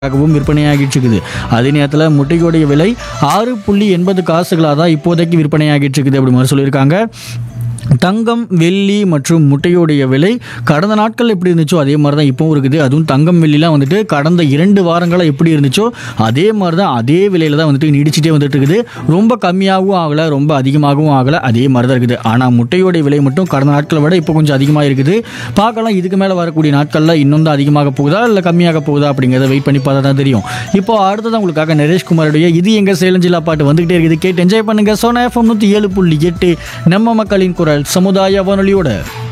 ஆகவும் விற்பனையாகிட்டு இருக்குது அதே நேரத்தில் முட்டையோடைய விலை ஆறு புள்ளி எண்பது காசுகளாக தான் இப்போதைக்கு விற்பனையாகிட்டு இருக்குது அப்படி மாதிரி சொல்லியிருக்காங்க தங்கம் வெள்ளி மற்றும் முட்டையோடைய விலை கடந்த நாட்கள் எப்படி இருந்துச்சோ அதே மாதிரி தான் இப்போவும் இருக்குது அதுவும் தங்கம் வெள்ளிலாம் வந்துட்டு கடந்த இரண்டு வாரங்களாக எப்படி இருந்துச்சோ அதே மாதிரி தான் அதே விலையில் தான் வந்துட்டு நீடிச்சிட்டே வந்துட்டு இருக்குது ரொம்ப கம்மியாகவும் ஆகலை ரொம்ப அதிகமாகவும் ஆகலை அதே மாதிரி தான் இருக்குது ஆனால் முட்டையோடைய விலை மட்டும் கடந்த நாட்களை விட இப்போ கொஞ்சம் அதிகமாக இருக்குது பார்க்கலாம் இதுக்கு மேலே வரக்கூடிய நாட்களில் இன்னும் தான் அதிகமாக போகுதா இல்லை கம்மியாக போகுதா அப்படிங்கிறத வெயிட் பண்ணி பார்த்தா தான் தெரியும் இப்போ அடுத்தது உங்களுக்காக நரேஷ்குமாருடைய இது எங்கள் சேலஞ்சிலா பாட்டு வந்துகிட்டே இருக்குது கேட்டு என்ஜாய் பண்ணுங்க சோனா எஃப்எம் நூற்றி ஏழு புள்ளி எட்டு நம்ம மக்களின் குரல் சமுதாய வானொலியோட